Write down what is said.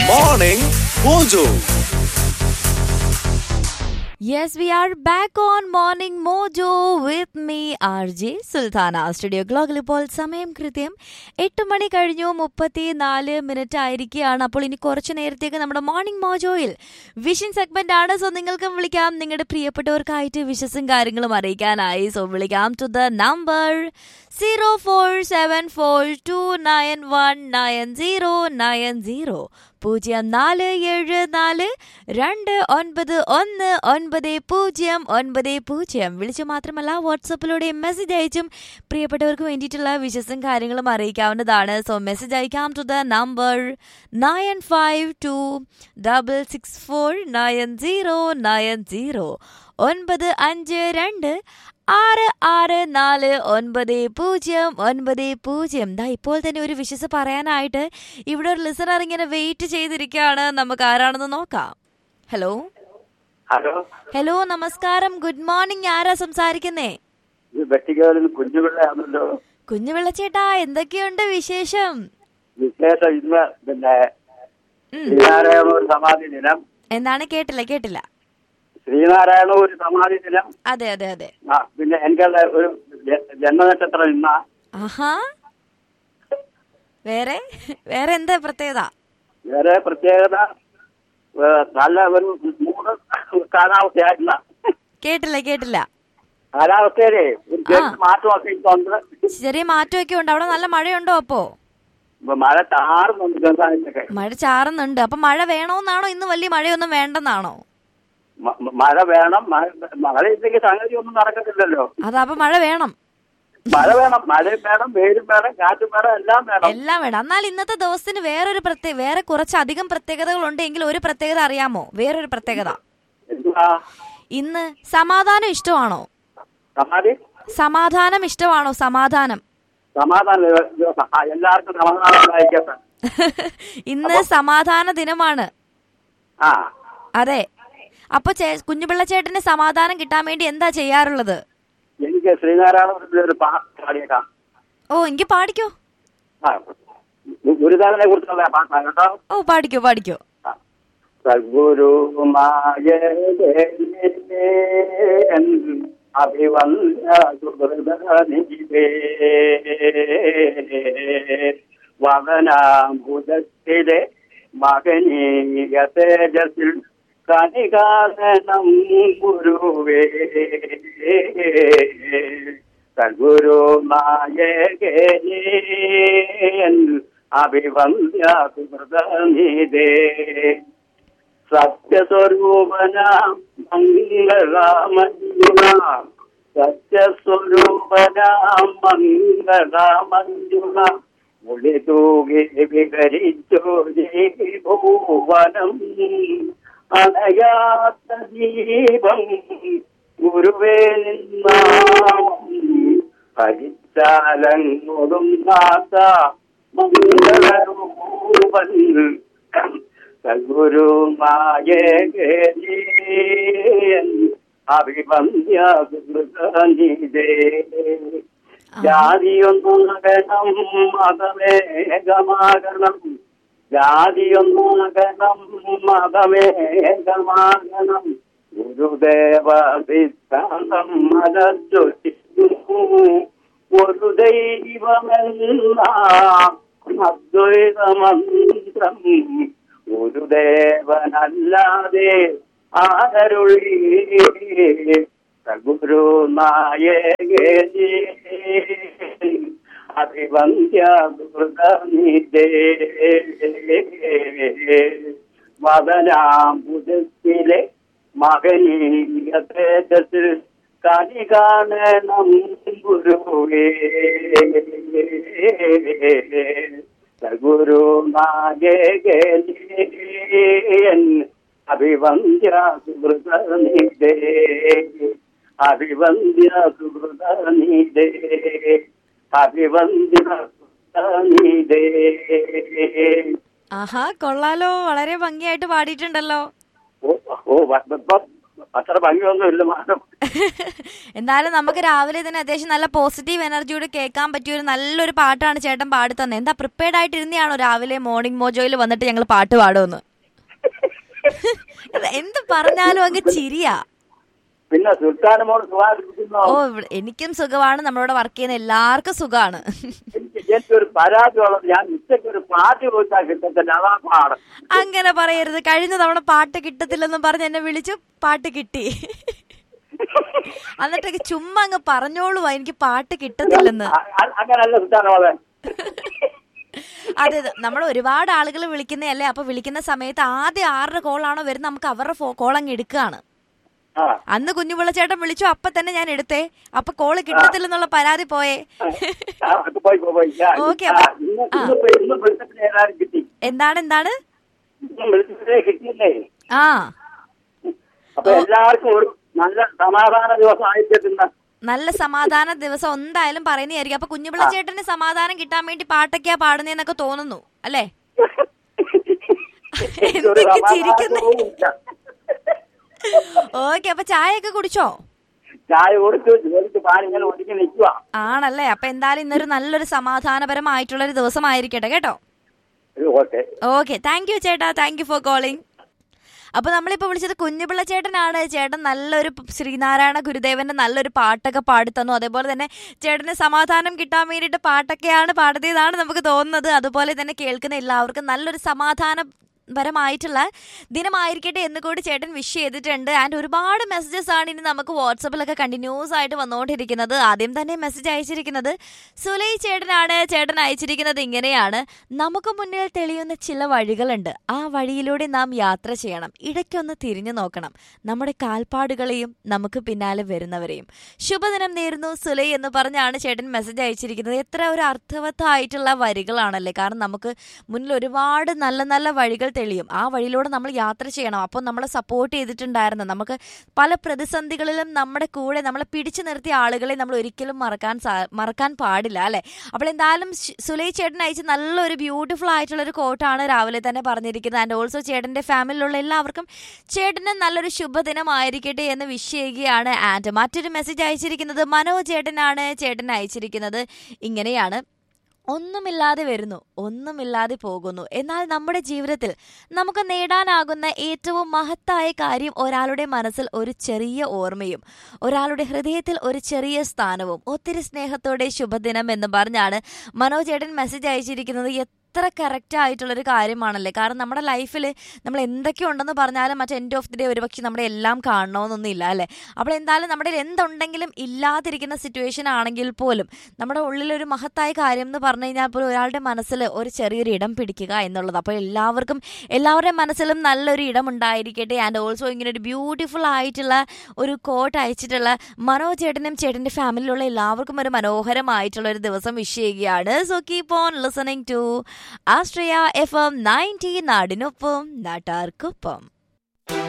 Morning Mojo. Yes, we are back on Morning Mojo with me, RJ Sultana studio ക്ലോക്കിൽ ഇപ്പോൾ സമയം കൃത്യം എട്ട് മണി കഴിഞ്ഞു മുപ്പത്തി നാല് മിനിറ്റ് ആയിരിക്കുകയാണ് അപ്പോൾ ഇനി കുറച്ച് നേരത്തേക്ക് നമ്മുടെ മോർണിംഗ് മോജോയിൽ വിഷൻ സെഗ്മെന്റ് ആണ് സോ നിങ്ങൾക്കും വിളിക്കാം നിങ്ങളുടെ പ്രിയപ്പെട്ടവർക്കായിട്ട് വിഷസും കാര്യങ്ങളും അറിയിക്കാനായി സോ വിളിക്കാം to the number zero four seven four two nine one nine zero nine zero പൂജ്യം നാല് ഏഴ് നാല് രണ്ട് ഒൻപത് ഒന്ന് ഒൻപത് പൂജ്യം ഒൻപത് പൂജ്യം വിളിച്ചു മാത്രമല്ല വാട്സപ്പിലൂടെ മെസ്സേജ് അയച്ചും പ്രിയപ്പെട്ടവർക്ക് വേണ്ടിയിട്ടുള്ള വിശസും കാര്യങ്ങളും അറിയിക്കാവുന്നതാണ് സോ മെസ്സേജ് അയക്കാം to the number nine five two double six four nine zero nine zero ഒൻപത് അഞ്ച് രണ്ട് ആറ് ആറ് നാല് ഒൻപത് പൂജ്യം ഒൻപത് പൂജ്യം ദാ ഇപ്പോൾ തന്നെ ഒരു വിശ്വസ് പറയാനായിട്ട് ഇവിടെ ഒരു ലിസണർ ഇങ്ങനെ വെയിറ്റ് ചെയ്തിരിക്കുകയാണ് നമുക്ക് ആരാണെന്ന് നോക്കാം ഹലോ ഹലോ ഹലോ നമസ്കാരം ഗുഡ് മോർണിംഗ് ആരാ സംസാരിക്കുന്നേ ഇത് വെട്ടിക്കാലിൽ കുഞ്ഞുപിള്ളയാണല്ലോ കുഞ്ഞു വിളച്ചേട്ടാ എന്തൊക്കെയുണ്ട് വിശേഷം വിശേഷം ഇന്ന് പിന്നെ ഉം. ശ്രീനാരായണ ഒരു സമാധി ദിനം എന്താണ് കേട്ടില്ല കേട്ടില്ല ശ്രീനാരായണ ഒരു സമാധി ദിനം അതെ അതെ അതെ ആ പിന്നെ എനിക്കുള്ള ഒരു ജ- ജന്മനക്ഷത്രം ഇന്ന ആഹാ വേറെ വേറെ എന്താ പ്രത്യേകത വേറെ പ്രത്യേകത ഏ, നല്ല ഒരു മൂന്ന് കാലാവസ്ഥയായിരുന്ന കേട്ടില്ല കേട്ടില്ല കാലാവസ്ഥയിലെ ഒരു ചെറിയ ആ. മാറ്റമൊക്കെ ഉണ്ട് ചെറിയ മാറ്റമൊക്കെ ഉണ്ട് അവിടെ നല്ല മഴയുണ്ടോ അപ്പോ ഇപ്പൊ മഴ താറുന്നുണ്ട് ചെറുതായിട്ടൊക്കെ മഴ ചാറുന്നുണ്ട് അപ്പൊ മഴ വേണോന്നാണോ ഇന്ന് വലിയ മഴയൊന്നും വേണ്ടെന്നാണോ മ- മ- മഴ വേണം മഴ മഴ ഇല്ലെങ്കിൽ സംഗതി ഒന്നും നടക്കത്തില്ലല്ലോ അതാ അപ്പൊ മഴ വേണം മഴ വേണം മഴയും വേണം വെയിലും വേണം കാറ്റും വേണം എല്ലാം വേണം എല്ലാം വേണം എന്നാൽ ഇന്നത്തെ ദിവസത്തിന് വേറൊരു പ്രത്യേക വേറെ കുറച്ചധികം പ്രത്യേകതകൾ ഉണ്ടെങ്കിൽ ഒരു പ്രത്യേകത അറിയാമോ വേറൊരു പ്രത്യേകത എന്തുവാ ഇന്ന് സമാധാനം ഇഷ്ടമാണോ സമാധി സമാധാനം ഇഷ്ടമാണോ സമാധാനം സമാധാന ദിവ- ദിവസം ആ, എല്ലാവർക്കും സമാധാനം ഉണ്ടായിരിക്കട്ടെ ഇന്ന് സമാധാന ദിനമാണ് ആ അതെ അപ്പൊ ചേ- കുഞ്ഞുപിള്ള ചേട്ടന് സമാധാനം കിട്ടാൻ വേണ്ടി എന്താ ചെയ്യാറുള്ളത് എനിക്ക് ശ്രീനാരായണ ഒരു പാട്ട് പാടിയേക്കാം ഓ എനിക്ക് പാടിക്കോ ആ ഗു- ഗുരുദേവനെ കുറിച്ചുള്ള പാട്ടാണ് കേട്ടോ ഓ പാടിക്കോ പാടിക്കോ ആ. സദ്ഗുരുമായ അഭിവന്ദ സുഹൃദനിധേ വദനാംബുദത്തിലെ മകനീയ തേജസ്സിൽ കണികാരണം ഗുരുവേ സദ്ഗുരു നായകൻ അഭിവന്ദ്യ സുഹൃദനിധേ സത്യസ്വരൂപന മംഗളമഞ്ജുന സത്യസ്വരൂപന മംഗളമഞ്ജുന മുളി തൂകി വിഹരിച്ചു ഭൂവനം അണയാത്ത ദീപം ഗുരുവേ നിന്നാമം ഹരിച്ചാലങ്ങൊടും നാത്ത മംഗളരൂപൻ സദ്ഗുരു അഭിവന്ദ്യ സുഹൃതനിധേ ജാതിയൊന്നാകണം മതമേകമാകണം ജാതിയൊന്നാകണം മതമേകമാകണം ഗുരുദേവ സിദ്ധാന്തം മലച്ചൊല്ലിക്കുന്നു ഒരു ദൈവമെന്ന അദ്വൈതമന്ത്രം ഒരു ദേവനല്ലാതെ ആരരുളി സഗുരു നായകേ അഭിവന്ദ്യ ദുർഗനിധേ വദനാംബുദത്തിലെ മകനീയ തേജസ്സിൽ കനി കാണണം ഗുരുവേ സഗുരു നായകൻ അഭിവന്ദ്യ സുഹൃതനിധേ അഭിവന്ദ്യ സുഹൃതനിധേ അഭിവന്ദ്യ സുഹൃതനിധേ ആഹാ കൊള്ളാലോ വളരെ ഭംഗിയായിട്ട് പാടിയിട്ടുണ്ടല്ലോ ഓ ഓ വ- വ- വ- അത്ര ഭംഗിയൊന്നും ഇല്ല മാഡം എന്തായാലും നമുക്ക് രാവിലെ തന്നെ അത്യാവശ്യം നല്ല പോസിറ്റീവ് എനർജിയോട് കേൾക്കാൻ പറ്റിയ ഒരു നല്ലൊരു പാട്ടാണ് ചേട്ടൻ പാടി തന്നെ എന്താ പ്രിപ്പയർഡ് ആയിട്ട് ഇരുന്നാണോ രാവിലെ മോർണിംഗ് മോജോയിൽ വന്നിട്ട് ഞങ്ങൾ പാട്ട് പാടുമെന്ന് എന്ത് പറഞ്ഞാലും അങ്ങ് ചിരിയാ പിന്നെ സുൽത്താൻ മോൾ സുഖാതിരിക്കുന്നോ ഓ ഇവിടെ- എനിക്കും സുഖമാണ് നമ്മളോട് വർക്ക് ചെയ്യുന്ന എല്ലാവർക്കും സുഖമാണ് എനിക്ക് എനിക്കൊരു പരാതി ഉള്ളത് ഞാൻ ഉച്ചയ്ക്ക് ഒരു പാർട്ടി ചോദിച്ചാൽ കിട്ടത്തില്ല അതാ പാട് അങ്ങനെ പറയരുത് കഴിഞ്ഞ തവണ പാട്ട് കിട്ടത്തില്ലെന്നും പറഞ്ഞ് എന്നെ വിളിച്ചു പാട്ട് കിട്ടി എന്നിട്ടൊക്കെ ചുമ്മാ അങ്ങ് പറഞ്ഞോളൂ എനിക്ക് പാട്ട് കിട്ടത്തില്ലെന്ന് അ- അ- അങ്ങനല്ല സുൽത്താൻ മോളെ അതെ നമ്മൾ ഒരുപാട് ആളുകൾ വിളിക്കുന്നതല്ലേ അപ്പൊ വിളിക്കുന്ന സമയത്ത് ആദ്യം ആരുടെ കോളാണോ വരുന്നത് നമുക്ക് അവരുടെ കോൾ അങ്ങ് എടുക്കുകയാണ് ആ അന്ന് കുഞ്ഞുപിള്ള ചേട്ടൻ വിളിച്ചു അപ്പൊ തന്നെ ഞാൻ എടുത്തേ അപ്പൊ കോള് കിട്ടത്തില്ലെന്നുള്ള പരാതി പോയേ ആ, അത് പോയി പോയി, പോയി ഞാൻ- ഓക്കേ, ആ, അപ്പൊ- ഇന്ന് ആ. ഇന്ന് പോയി- ഇന്ന് വിളിച്ചപ്പോൾ ഏതായാലും കിട്ടി എന്താണ് എന്താണ് ഇന്ന് വിളിച്ചപ്പോഴേ കിട്ടിയില്ലേ ആ അപ്പൊ എല്ലാവർക്കും ഒരു നല്ല സമാധാന ദിവസം ആയിട്ടിരുന്ന നല്ല സമാധാന ദിവസം എന്തായാലും പറയുന്നതായിരിക്കും അപ്പൊ കുഞ്ഞുപിള്ള ചേട്ടന് സമാധാനം കിട്ടാൻ വേണ്ടി പാട്ടൊക്കെയാ പാടുന്നതെന്നൊക്കെ തോന്നുന്നു അല്ലേ എനിക്കൊരു എന്തൊക്കെ ചിരിക്കുന്നെ? സമാധാനവും ഇല്ല. ഓക്കെ അപ്പൊ ചായയൊക്കെ കുടിച്ചോ ചായ കൊടുത്തു ജോലിക്ക് പാൻ ഇങ്ങനെ ഒതുങ്ങി നിൽക്കുക ആണല്ലേ അപ്പൊ എന്തായാലും ഇന്നൊരു നല്ലൊരു സമാധാനപരമായിട്ടുള്ള ഒരു ദിവസമായിരിക്കട്ടെ കേട്ടോ ഓക്കെ ഓക്കെ താങ്ക് യു ചേട്ടാ താങ്ക് യു ഫോർ കോളിംഗ് അപ്പൊ നമ്മളിപ്പോ വിളിച്ചത് കുഞ്ഞുപിള്ള ചേട്ടനാണ് ചേട്ടൻ നല്ലൊരു പ് ശ്രീനാരായണ ഗുരുദേവന്റെ നല്ലൊരു പാട്ടൊക്കെ പാടി തന്നു അതേപോലെ തന്നെ ചേട്ടന് സമാധാനം കിട്ടാൻ വേണ്ടിയിട്ട് പാട്ടൊക്കെയാണ് പാടുന്നതാണ് നമുക്ക് തോന്നുന്നത് അതുപോലെ തന്നെ കേൾക്കുന്ന എല്ലാവർക്കും നല്ലൊരു സമാധാന പരമായിട്ടുള്ള ദിനമായിരിക്കട്ടെ എന്ന് കൂടി ചേട്ടൻ വിഷ് ചെയ്തിട്ടുണ്ട് ആൻഡ് ഒരുപാട് മെസ്സേജസ് ആണ് ഇനി നമുക്ക് വാട്സപ്പിലൊക്കെ കണ്ടിന്യൂസ് ആയിട്ട് വന്നുകൊണ്ടിരിക്കുന്നത് ആദ്യം തന്നെ മെസ്സേജ് അയച്ചിരിക്കുന്നത് സുലൈ ചേട്ടനാണ് ചേട്ടൻ അയച്ചിരിക്കുന്നത് ഇങ്ങനെയാണ് നമുക്ക് മുന്നിൽ തെളിയുന്ന ചില വഴികളുണ്ട് ആ വഴിയിലൂടെ നാം യാത്ര ചെയ്യണം ഇടയ്ക്കൊന്ന് തിരിഞ്ഞു നോക്കണം നമ്മുടെ കാൽപ്പാടുകളെയും നമുക്ക് പിന്നാലെ വരുന്നവരെയും ശുഭദിനം നേരുന്നു സുലൈ എന്ന് പറഞ്ഞാണ് ചേട്ടൻ മെസ്സേജ് അയച്ചിരിക്കുന്നത് എത്ര ഒരു അർത്ഥവത്തായിട്ടുള്ള വരികളാണല്ലേ കാരണം നമുക്ക് മുന്നിൽ ഒരുപാട് നല്ല നല്ല വഴികൾ തെളിയും ആ വഴിയിലൂടെ നമ്മൾ യാത്ര ചെയ്യണം അപ്പോൾ നമ്മളെ സപ്പോർട്ട് ചെയ്തിട്ടുണ്ടായിരുന്നു നമുക്ക് പല പ്രതിസന്ധികളിലും നമ്മുടെ കൂടെ നമ്മളെ പിടിച്ചു നിർത്തിയ ആളുകളെ നമ്മൾ ഒരിക്കലും മറക്കാൻ സാ- മറക്കാൻ പാടില്ല അല്ലെ അപ്പോൾ എന്തായാലും ശ്- സുലൈ ചേട്ടൻ അയച്ച നല്ലൊരു ബ്യൂട്ടിഫുൾ ആയിട്ടുള്ള ഒരു കോട്ടാണ് രാവിലെ തന്നെ പറഞ്ഞിരിക്കുന്നത് ആൻഡ് ഓൾസോ ചേട്ടന്റെ ഫാമിലിയിലുള്ള എല്ലാവർക്കും ചേട്ടന് നല്ലൊരു ശുഭദിനമായിരിക്കട്ടെ എന്ന് വിഷ് ചെയ്യുകയാണ് ആൻഡ് മറ്റൊരു മെസ്സേജ് അയച്ചിരിക്കുന്നത് മനോ ചേട്ടനാണ് ചേട്ടൻ അയച്ചിരിക്കുന്നത് ഇങ്ങനെയാണ് ഒന്നുമില്ലാതെ വരുന്നു ഒന്നുമില്ലാതെ പോകുന്നു എന്നാൽ നമ്മുടെ ജീവിതത്തിൽ നമുക്ക് നേടാനാകുന്ന ഏറ്റവും മഹത്തായ കാര്യം ഒരാളുടെ മനസ്സിൽ ഒരു ചെറിയ ഓർമ്മയും ഒരാളുടെ ഹൃദയത്തിൽ ഒരു ചെറിയ സ്ഥാനവും ഒത്തിരി സ്നേഹത്തോടെ ശുഭദിനം എന്ന് പറഞ്ഞാണ് മനോജേട്ടൻ മെസ്സേജ് അയച്ചിരിക്കുന്നത് എത്ര കറക്റ്റ് ആയിട്ടുള്ളൊരു കാര്യമാണല്ലേ കാരണം നമ്മുടെ ലൈഫിൽ നമ്മൾ എന്തൊക്കെ ഉണ്ടെന്ന് പറഞ്ഞാലും മറ്റേ എൻഡ് ഓഫ് ദി ഡേ ഒരുപക്ഷെ നമ്മുടെ എല്ലാം കാണണമെന്നൊന്നും ഇല്ല അല്ലേ അപ്പോൾ എന്തായാലും നമ്മുടെ കയ്യിൽ എന്തുണ്ടെങ്കിലും ഇല്ലാതിരിക്കുന്ന സിറ്റുവേഷൻ ആണെങ്കിൽ പോലും നമ്മുടെ ഉള്ളിലൊരു മഹത്തായ കാര്യം എന്ന് പറഞ്ഞു കഴിഞ്ഞാൽ പോലും ഒരാളുടെ മനസ്സിൽ ഒരു ചെറിയൊരു ഇടം പിടിക്കുക എന്നുള്ളത് അപ്പോൾ എല്ലാവർക്കും എല്ലാവരുടെയും മനസ്സിലും നല്ലൊരു ഇടം ഉണ്ടായിരിക്കട്ടെ ആൻഡ് ഓൾസോ ഇങ്ങനെ ഒരു ബ്യൂട്ടിഫുൾ ആയിട്ടുള്ള ഒരു കോട്ട് അയച്ചിട്ടുള്ള മനോ ചേട്ടനും ചേട്ടൻ്റെ ഫാമിലിയിലുള്ള എല്ലാവർക്കും ഒരു മനോഹരമായിട്ടുള്ള ഒരു ദിവസം വിഷ് ചെയ്യുകയാണ് so keep on listening to Astria F M ninety നാടിനൊപ്പം നാട്ടാർക്കൊപ്പം